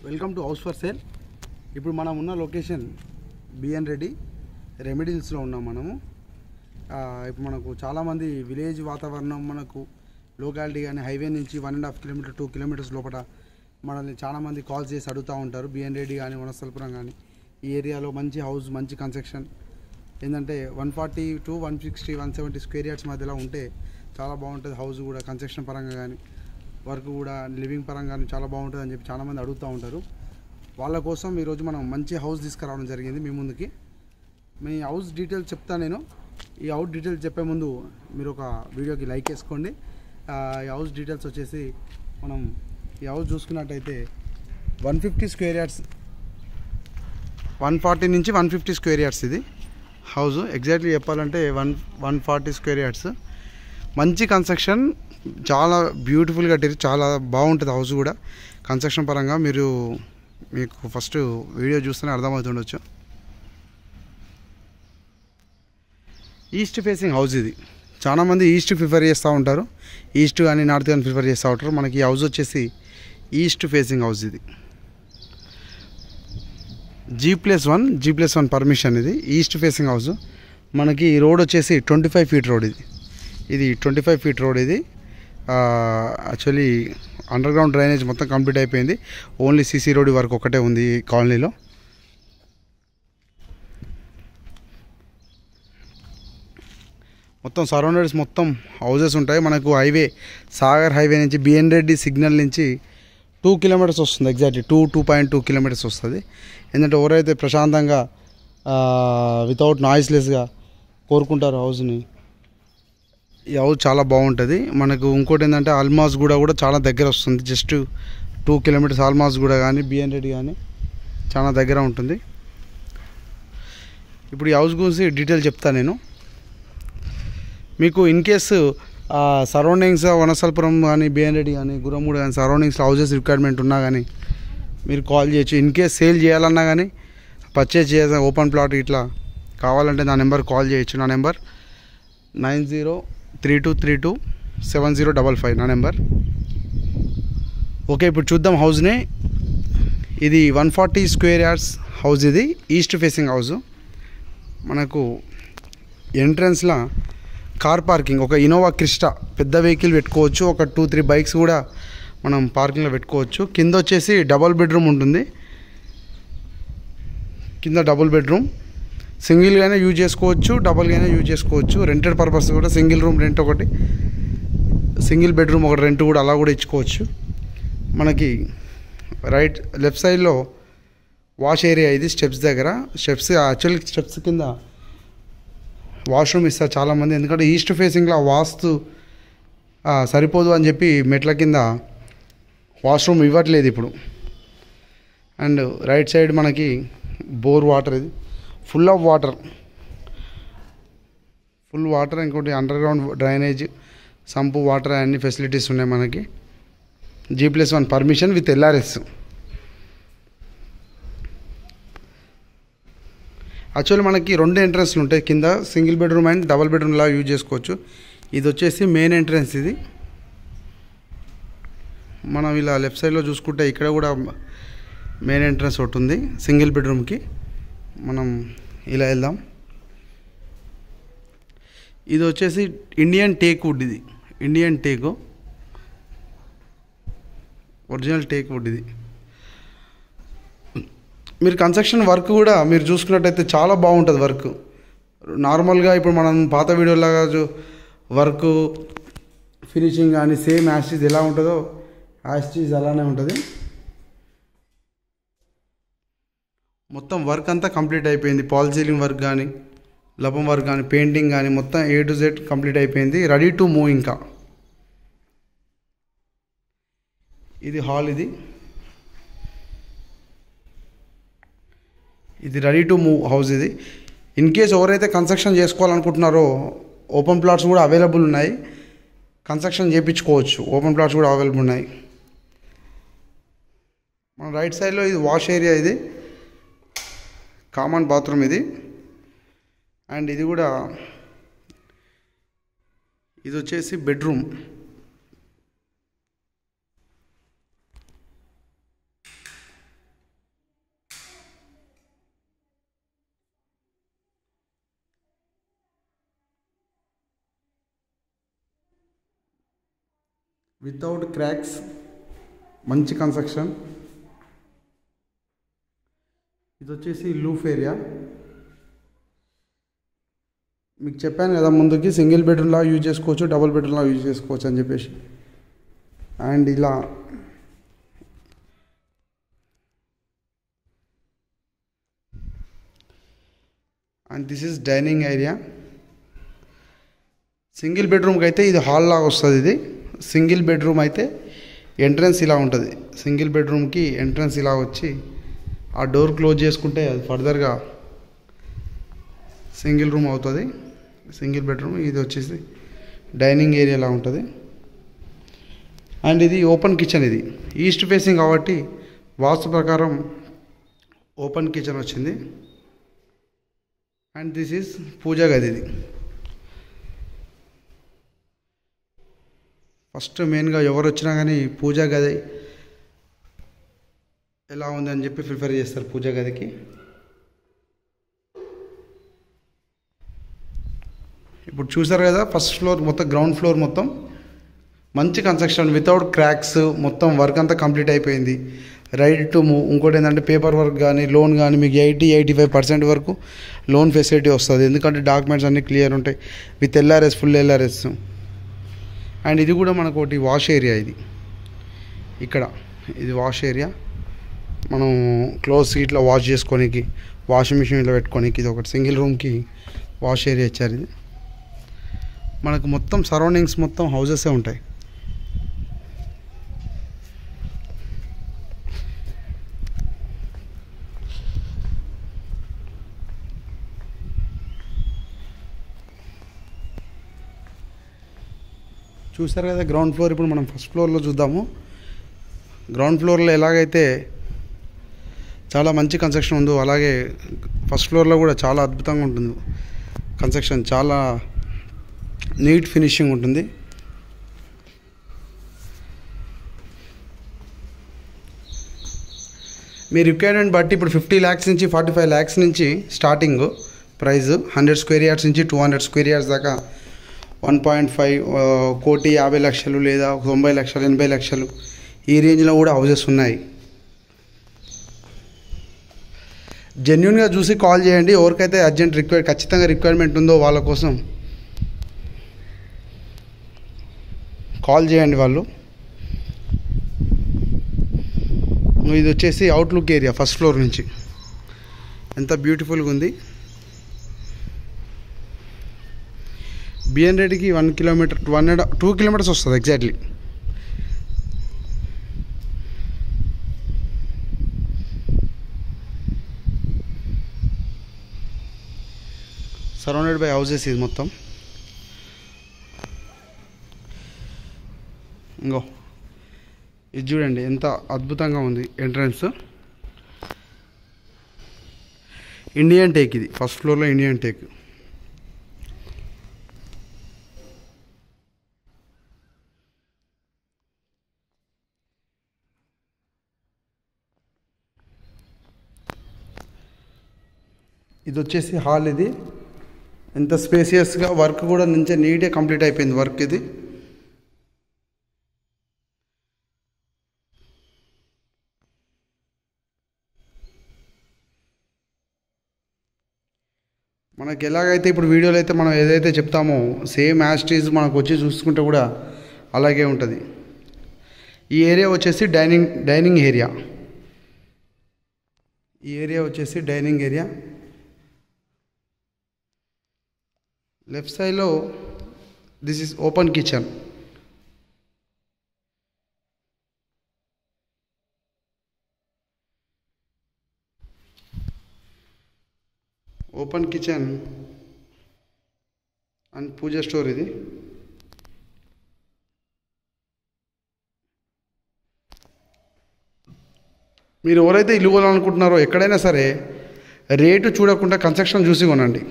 welcome to house for sale ఇప్పుడు మనం ఉన్న లొకేషన్ బిఎన్ రెడ్డి రెమెడీల్స్లో ఉన్నాం మనము ఆ, ఇప్పుడు మనకు చాలామంది విలేజ్ వాతావరణం మనకు లోకాలిటీ కానీ హైవే నుంచి one and half kilometer two kilometers లోపల మనల్ని చాలామంది కాల్స్ చేసి అడుగుతూ ఉంటారు బిఎన్ రెడ్డి కానీ వనస్థలపురం కానీ ఈ ఏరియాలో మంచి హౌస్ మంచి కన్స్ట్రక్షన్ ఏంటంటే one forty to one sixty one seventy square yards మధ్యలో ఉంటే చాలా బాగుంటుంది హౌస్ కూడా కన్స్ట్రక్షన్ పరంగా కానీ వర్క్ కూడా లివింగ్ పరంగా కానీ చాలా బాగుంటుంది అని చెప్పి చాలామంది అడుగుతూ ఉంటారు వాళ్ళ కోసం ఈరోజు మనం మంచి హౌస్ తీసుకురావడం జరిగింది మీ ముందుకి మీ హౌస్ డీటెయిల్స్ చెప్తా నేను ఈ హౌస్ డీటెయిల్స్ చెప్పే ముందు మీరు ఒక వీడియోకి లైక్ వేసుకోండి ఆ, ఈ హౌస్ డీటెయిల్స్ వచ్చేసి మనం ఈ హౌస్ చూసుకున్నట్టయితే one fifty square yards one forty నుంచి వన్ ఫిఫ్టీ స్క్వేర్ యార్డ్స్ ఇది హౌస్ ఎగ్జాక్ట్లీ చెప్పాలంటే one one forty square yards మంచి కన్స్ట్రక్షన్ చాలా బ్యూటిఫుల్గా కట్టారు చాలా బాగుంటుంది హౌస్ కూడా కన్స్ట్రక్షన్ పరంగా మీరు మీకు ఫస్ట్ వీడియో చూస్తేనే అర్థమవుతుండొచ్చు ఈస్ట్ ఫేసింగ్ హౌస్ ఇది చాలామంది ఈస్ట్ ప్రిఫర్ చేస్తూ ఉంటారు ఈస్ట్ కానీ నార్త్ కానీ ప్రిఫర్ చేస్తూ ఉంటారు మనకి ఈ హౌస్ వచ్చేసి ఈస్ట్ ఫేసింగ్ హౌస్ ఇది G plus one G plus one permission ఇది ఈస్ట్ ఫేసింగ్ హౌస్ మనకి ఈ రోడ్ వచ్చేసి ట్వంటీ ఫైవ్ ఫీట్ రోడ్ ఇది ఇది ట్వంటీ ఫైవ్ ఫీట్ రోడ్ ఇది యాక్చువల్లీ అండర్ గ్రౌండ్ డ్రైనేజ్ మొత్తం కంప్లీట్ అయిపోయింది ఓన్లీ సీసీ రోడ్ వరకు ఒకటే ఉంది ఈ కాలనీలో మొత్తం సరౌండెడ్స్ మొత్తం హౌజెస్ ఉంటాయి మనకు హైవే సాగర్ హైవే నుంచి బిఎన్ రెడ్డి సిగ్నల్ నుంచి టూ కిలోమీటర్స్ వస్తుంది exactly two two point two kilometers వస్తుంది ఎందుకంటే ఎవరైతే ప్రశాంతంగా వితౌట్ నాయిస్లెస్గా కోరుకుంటారు హౌస్ని ఈ హౌస్ చాలా బాగుంటుంది మనకు ఇంకోటి ఏంటంటే ఆల్మాస్ కూడా కూడా చాలా దగ్గర వస్తుంది జస్ట్ టూ కిలోమీటర్స్ ఆల్మాస్ కూడా కానీ బిఎన్ రెడ్డి కానీ చాలా దగ్గర ఉంటుంది ఇప్పుడు ఈ హౌస్ గురించి డీటెయిల్ చెప్తాను నేను మీకు ఇన్ కేసు సరౌండింగ్స్ వనసల్పురం కానీ బిఎన్ రెడ్డి కానీ గురమూడు కానీ సరౌండింగ్స్లో హౌసెస్ రిక్వైర్మెంట్ ఉన్నా కానీ మీరు కాల్ చేయొచ్చు ఇన్ కేస్ సేల్ చేయాలన్నా కానీ పర్చేజ్ చేయాలి ఓపెన్ ప్లాట్ ఇట్లా కావాలంటే నా నెంబర్ కాల్ చేయొచ్చు నా number nine zero three two three two seven zero double five నా నెంబర్ ఓకే ఇప్పుడు చూద్దాం హౌస్ని ఇది one forty square yards house ఇది ఈస్ట్ ఫేసింగ్ హౌస్ మనకు ఎంట్రన్స్లో కార్ పార్కింగ్ ఒక ఇనోవా క్రిస్టా పెద్ద వెహికల్ పెట్టుకోవచ్చు ఒక టూ త్రీ బైక్స్ కూడా మనం పార్కింగ్లో పెట్టుకోవచ్చు కింద వచ్చేసి డబల్ బెడ్రూమ్ ఉంటుంది కింద డబుల్ బెడ్రూమ్ సింగిల్గానే యూజ్ చేసుకోవచ్చు డబుల్గానే యూజ్ చేసుకోవచ్చు రెంటెడ్ పర్పస్ కూడా సింగిల్ రూమ్ రెంట్ ఒకటి సింగిల్ బెడ్రూమ్ ఒకటి రెంట్ కూడా అలా కూడా ఇచ్చుకోవచ్చు మనకి రైట్ లెఫ్ట్ సైడ్లో వాష్ ఏరియా ఇది స్టెప్స్ దగ్గర స్టెప్స్ యాక్చువల్లీ స్టెప్స్ కింద వాష్రూమ్ ఇస్తారు చాలామంది ఎందుకంటే ఈస్ట్ ఫేసింగ్లో ఆ వాస్తు ఆ, సరిపోదు అని చెప్పి మెట్ల కింద వాష్రూమ్ ఇవ్వట్లేదు ఇప్పుడు అండ్ రైట్ సైడ్ మనకి బోర్ వాటర్ ఇది full of water full water ఇంకోటి underground drainage sump water అన్ని ఫెసిలిటీస్ ఉన్నాయి మనకి G plus one permission with LRS actually మనకి రెండు ఎంట్రన్స్లు ఉంటాయి కింద single bedroom and double bedroom లా యూజ్ చేసుకోవచ్చు ఇది వచ్చేసి మెయిన్ ఎంట్రన్స్ ఇది మనం ఇలా లెఫ్ట్ సైడ్లో చూసుకుంటే ఇక్కడ కూడా మెయిన్ ఎంట్రన్స్ ఒకటి ఉంది సింగిల్ బెడ్రూమ్కి మనం ఇలా వెళ్దాం ఇది వచ్చేసి ఇండియన్ టేక్ వుడ్ ఇది Indian teak original teak wood ఇది మీరు కన్స్ట్రక్షన్ వర్క్ కూడా మీరు చూసుకున్నట్టయితే చాలా బాగుంటుంది వర్క్ నార్మల్గా ఇప్పుడు మనం పాత వీడియోలాగా వర్క్ ఫినిషింగ్ కానీ సేమ్ యాస్టీజ్ ఎలా ఉంటుందో యాస్టీజ్ అలానే ఉంటుంది మొత్తం వర్క్ అంతా కంప్లీట్ అయిపోయింది పాల్ సీలింగ్ వర్క్ కానీ లపం వర్క్ కానీ పెయింటింగ్ కానీ మొత్తం ఏ టు జెడ్ కంప్లీట్ అయిపోయింది రెడీ టు మూవ్ ఇంకా ఇది హాల్ ఇది ఇది రెడీ టు మూవ్ హౌస్ ఇది ఇన్ కేస్ ఎవరైతే కన్స్ట్రక్షన్ చేసుకోవాలనుకుంటున్నారో ఓపెన్ ప్లాట్స్ కూడా అవైలబుల్ ఉన్నాయి కన్స్ట్రక్షన్ చేయించుకోవచ్చు ఓపెన్ ప్లాట్స్ కూడా అవైలబుల్ ఉన్నాయి మన రైట్ సైడ్లో ఇది వాష్ ఏరియా ఇది కామన్ బాత్రూమ్ ఇది అండ్ ఇది కూడా ఇది వచ్చేసి బెడ్రూమ్ వితౌట్ క్రాక్స్ మంచి కన్స్ట్రక్షన్ ఇది వచ్చేసి లూఫ్ ఏరియా మీకు చెప్పాను కదా ముందుకి సింగిల్ బెడ్రూమ్లా యూజ్ చేసుకోవచ్చు డబుల్ బెడ్రూమ్లా యూజ్ చేసుకోవచ్చు అని చెప్పేసి అండ్ ఇలా and this is dining area single బెడ్రూమ్కి అయితే ఇది హాల్ లాగా వస్తుంది ఇది సింగిల్ బెడ్రూమ్ అయితే ఎంట్రన్స్ ఇలా ఉంటుంది సింగిల్ బెడ్రూమ్కి ఎంట్రన్స్ ఇలా వచ్చి ఆ డోర్ క్లోజ్ చేసుకుంటే అది ఫర్దర్గా సింగిల్ రూమ్ అవుతుంది సింగిల్ బెడ్రూమ్ ఇది వచ్చేసి డైనింగ్ ఏరియాలా ఉంటుంది అండ్ ఇది ఓపెన్ కిచెన్ ఇది ఈస్ట్ ఫేసింగ్ కాబట్టి వాస్తు ప్రకారం ఓపెన్ కిచెన్ వచ్చింది అండ్ దిస్ ఈజ్ పూజా గది ఇది ఫస్ట్ మెయిన్గా ఎవరు వచ్చినా కానీ పూజా గది ఎలా ఉంది అని చెప్పి ప్రిఫర్ చేస్తారు పూజా గదికి ఇప్పుడు చూసారు కదా ఫస్ట్ ఫ్లోర్ మొత్తం గ్రౌండ్ ఫ్లోర్ మొత్తం మంచి కన్స్ట్రక్షన్ వితౌట్ క్రాక్స్ మొత్తం వర్క్ అంతా కంప్లీట్ అయిపోయింది రైట్ టు మూవ్ ఇంకోటి ఏంటంటే పేపర్ వర్క్ కానీ లోన్ కానీ మీకు ఎయిటీ ఎయిటీ ఫైవ్ పర్సెంట్ వరకు లోన్ ఫెసిలిటీ వస్తుంది ఎందుకంటే డాక్యుమెంట్స్ అన్నీ క్లియర్ ఉంటాయి with LRS full LRS and ఇది కూడా మనకు ఒకటి వాష్ ఏరియా ఇది ఇక్కడ ఇది వాష్ ఏరియా మనం క్లోత్స్ ఇట్లా వాష్ చేసుకోనికి వాషింగ్ మిషన్ ఇట్లా పెట్టుకోనికి ఇది ఒకటి సింగిల్ రూమ్కి వాష్ ఏరియా ఇచ్చారు ఇది మనకు మొత్తం సరౌండింగ్స్ మొత్తం హౌజెసే ఉంటాయి చూసారు కదా గ్రౌండ్ ఫ్లోర్ ఇప్పుడు మనం ఫస్ట్ ఫ్లోర్లో చూద్దాము గ్రౌండ్ ఫ్లోర్లో ఎలాగైతే చాలా మంచి కన్స్ట్రక్షన్ ఉందో అలాగే ఫస్ట్ ఫ్లోర్లో కూడా చాలా అద్భుతంగా ఉంటుంది కన్స్ట్రక్షన్ చాలా నీట్ ఫినిషింగ్ ఉంటుంది మీ రిక్వైర్మెంట్ బట్టి ఇప్పుడు ఫిఫ్టీ ల్యాక్స్ నుంచి ఫార్టీ ఫైవ్ ల్యాక్స్ నుంచి starting price hundred square yards నుంచి టూ హండ్రెడ్ స్క్వేర్ యార్డ్స్ దాకా వన్ పాయింట్ ఫైవ్ కోటి యాభై లక్షలు లేదా తొంభై లక్షలు ఎనభై లక్షలు ఈ రేంజ్లో కూడా హౌసెస్ ఉన్నాయి జెన్యున్గా చూసి కాల్ చేయండి ఎవరికైతే అర్జెంట్ రిక్వైర్ ఖచ్చితంగా రిక్వైర్మెంట్ ఉందో వాళ్ళ కోసం కాల్ చేయండి వాళ్ళు ఇది వచ్చేసి అవుట్లుక్ ఏరియా ఫస్ట్ ఫ్లోర్ నుంచి ఎంత బ్యూటిఫుల్గా ఉంది బిఎన్ రెడ్డికి one kilometer one and two kilometers వస్తుంది ఎగ్జాక్ట్లీ సరౌండెడ్ బై హౌసెస్ ఇది మొత్తం ఇంకో ఇది చూడండి ఎంత అద్భుతంగా ఉంది ఎంట్రన్స్ ఇండియన్ టేక్ ఇది ఫస్ట్ ఫ్లోర్లో ఇండియన్ టేక్ ఇది వచ్చేసి హాల్ ఇది ఎంత స్పేసియస్గా వర్క్ కూడా నుంచే నీట్గా కంప్లీట్ అయిపోయింది వర్క్ ఇది మనకి ఎలాగైతే ఇప్పుడు వీడియోలో అయితే మనం ఏదైతే చెప్తామో సేమ్ యాస్టీజ్ మనకు వచ్చి చూసుకుంటే కూడా అలాగే ఉంటుంది ఈ ఏరియా వచ్చేసి డైనింగ్ డైనింగ్ ఏరియా ఈ ఏరియా వచ్చేసి డైనింగ్ ఏరియా లెఫ్ట్ సైడ్లో this is open kitchen open kitchen and puja store ఇది మీరు ఎవరైతే ఇల్లు కొనాలనుకుంటున్నారో ఎక్కడైనా సరే రేటు చూడకుండా కన్స్ట్రక్షన్ చూసి కొనండి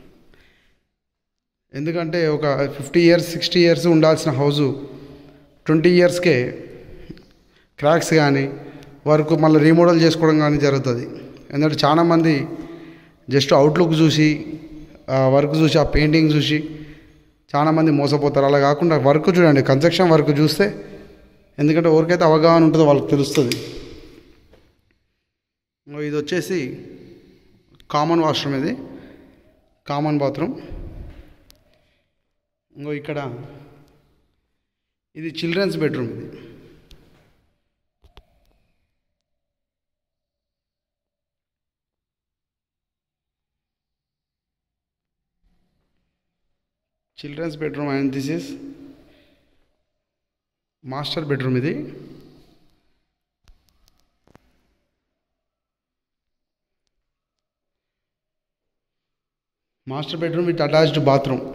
ఎందుకంటే ఒక ఫిఫ్టీ ఇయర్స్ సిక్స్టీ ఇయర్స్ ఉండాల్సిన హౌజు ట్వంటీ ఇయర్స్కే క్రాక్స్ కానీ వర్క్ మళ్ళీ రీమోడల్ చేసుకోవడం కానీ జరుగుతుంది ఎందుకంటే చాలామంది జస్ట్ అవుట్లుక్ చూసి ఆ వర్క్ చూసి ఆ పెయింటింగ్ చూసి చాలామంది మోసపోతారు అలా కాకుండా వర్క్ చూడండి కన్స్ట్రక్షన్ వర్క్ చూస్తే ఎందుకంటే ఎవరికైతే అవగాహన ఉంటుందో వాళ్ళకి తెలుస్తుంది ఇంకో ఇది వచ్చేసి కామన్ వాష్రూమ్ ఇది కామన్ బాత్రూమ్ ఇంకో ఇక్కడ ఇది చిల్డ్రన్స్ బెడ్రూమ్ ఇది children's bedroom and this is master bedroom ఇది master bedroom with attached bathroom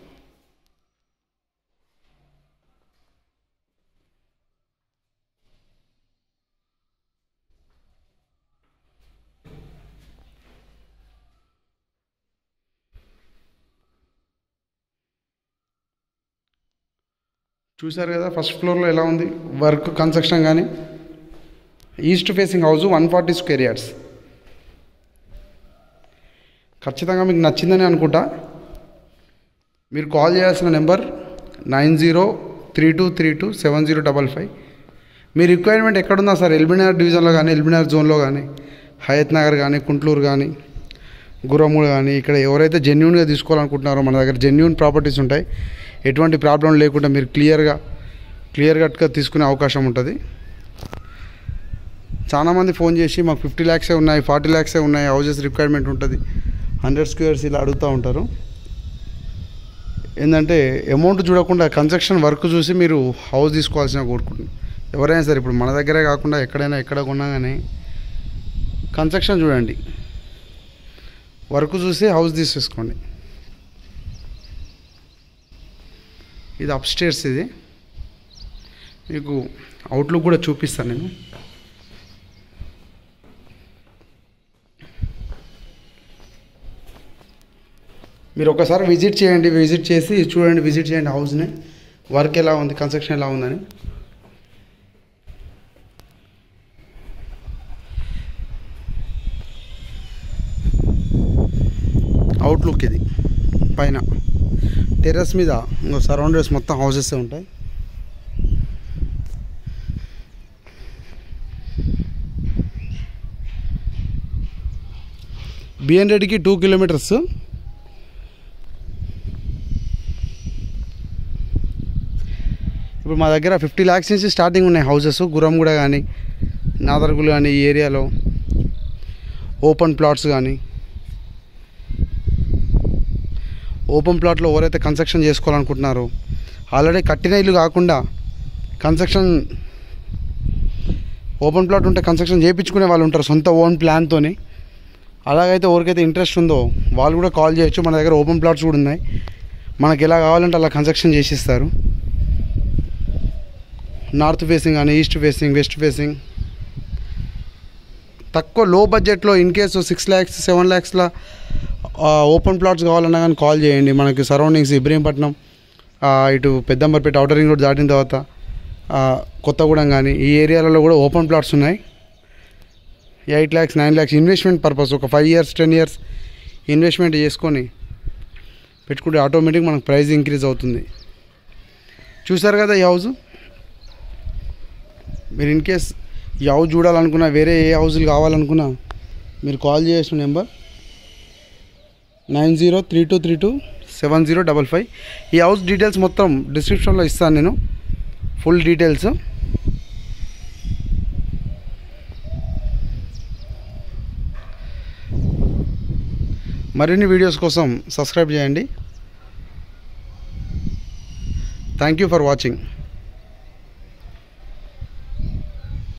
చూశారు కదా ఫస్ట్ ఫ్లోర్లో ఎలా ఉంది వర్క్ కన్స్ట్రక్షన్ కానీ east facing house one forty square yards ఖచ్చితంగా మీకు నచ్చిందని అనుకుంటా మీరు కాల్ చేయాల్సిన number nine zero three two three two seven zero double five మీ రిక్వైర్మెంట్ ఎక్కడున్నా సార్ ఎల్బీనగర్ డివిజన్లో కానీ ఎల్బీనగర్ జోన్లో కానీ హయత్ నగర్ కానీ కుంట్లూరు కానీ గురమూడు కానీ ఇక్కడ ఎవరైతే జెన్యున్గా తీసుకోవాలనుకుంటున్నారో మన దగ్గర జెన్యున్ ప్రాపర్టీస్ ఉంటాయి ఎటువంటి ప్రాబ్లం లేకుండా మీరు క్లియర్గా క్లియర్ కట్గా తీసుకునే అవకాశం ఉంటుంది చాలామంది ఫోన్ చేసి మాకు ఫిఫ్టీ ల్యాక్సే ఉన్నాయి ఫార్టీ ల్యాక్సే ఉన్నాయి హౌజెస్ రిక్వైర్మెంట్ ఉంటుంది హండ్రెడ్ స్క్వేర్స్ ఇలా అడుగుతూ ఉంటారు ఏంటంటే అమౌంట్ చూడకుండా కన్స్ట్రక్షన్ వర్క్ చూసి మీరు హౌస్ తీసుకోవాల్సిన కోరుకుంటున్నాను ఎవరైనా సరే ఇప్పుడు మన దగ్గరే కాకుండా ఎక్కడైనా ఎక్కడ కొన్నా కానీ కన్స్ట్రక్షన్ చూడండి వర్క్ చూసి హౌస్ తీసేసుకోండి ఇది అప్స్టేర్స్ ఇది మీకు అవుట్లుక్ కూడా చూపిస్తాను నేను మీరు ఒకసారి విజిట్ చేయండి విజిట్ చేసి చూడండి విజిట్ చేయండి హౌస్ని వర్క్ ఎలా ఉంది కన్స్ట్రక్షన్ ఎలా ఉందని అవుట్లుక్ ఇది పైన టెర్రస్ మీద ఇంకో సరౌండర్స్ మొత్తం హౌసెస్ ఉంటాయి బిఎన్ రెడ్డికి టూ కిలోమీటర్స్ ఇప్పుడు మా దగ్గర ఫిఫ్టీ ల్యాక్స్ నుంచి స్టార్టింగ్ ఉన్నాయి హౌసెస్ గురంగూడ కానీ నాదర్గులు కానీ ఈ ఏరియాలో ఓపెన్ ప్లాట్స్ కానీ ఓపెన్ ప్లాట్లో ఎవరైతే కన్స్ట్రక్షన్ చేసుకోవాలనుకుంటున్నారో ఆల్రెడీ కట్టిన ఇల్లు కాకుండా కన్స్ట్రక్షన్ ఓపెన్ ప్లాట్ ఉంటే కన్స్ట్రక్షన్ చేయించుకునే వాళ్ళు ఉంటారు సొంత ఓన్ ప్లాన్తోని అలాగైతే ఎవరికైతే ఇంట్రెస్ట్ ఉందో వాళ్ళు కూడా కాల్ చేయొచ్చు మన దగ్గర ఓపెన్ ప్లాట్స్ కూడా ఉన్నాయి మనకి ఎలా కావాలంటే అలా కన్స్ట్రక్షన్ చేసిస్తారు నార్త్ ఫేసింగ్ కానీ ఈస్ట్ ఫేసింగ్ వెస్ట్ ఫేసింగ్ తక్కువ లో బడ్జెట్లో in case six lakhs seven ల్యాక్స్లో ఓపెన్ ప్లాట్స్ కావాలన్నా కానీ కాల్ చేయండి మనకి సరౌండింగ్స్ ఇబ్రహీంపట్నం ఆ, ఇటు పెద్దంబర్పేట అవుటర్ రింగ్ రోడ్ దాటిన తర్వాత ఆ, కొత్తగూడెం కానీ ఈ ఏరియాలలో కూడా ఓపెన్ ప్లాట్స్ ఉన్నాయి eight lakhs nine lakhs investment purpose ఒక five years ten years investment చేసుకొని పెట్టుకుంటే ఆటోమేటిక్ మనకు ప్రైస్ ఇంక్రీజ్ అవుతుంది చూసారు కదా ఈ హౌస్ మీరు ఇన్ కేస్ ఈ హౌస్ చూడాలనుకున్నా వేరే ఏ హౌస్లు కావాలనుకున్నా మీరు కాల్ చేసిన number nine zero three two three two seven zero double five ఈ హౌస్ డీటెయిల్స్ మొత్తం డిస్క్రిప్షన్లో ఇస్తాను నేను ఫుల్ డీటెయిల్స్ మరిన్ని వీడియోస్ కోసం సబ్స్క్రైబ్ చేయండి థ్యాంక్ యూ ఫర్ వాచింగ్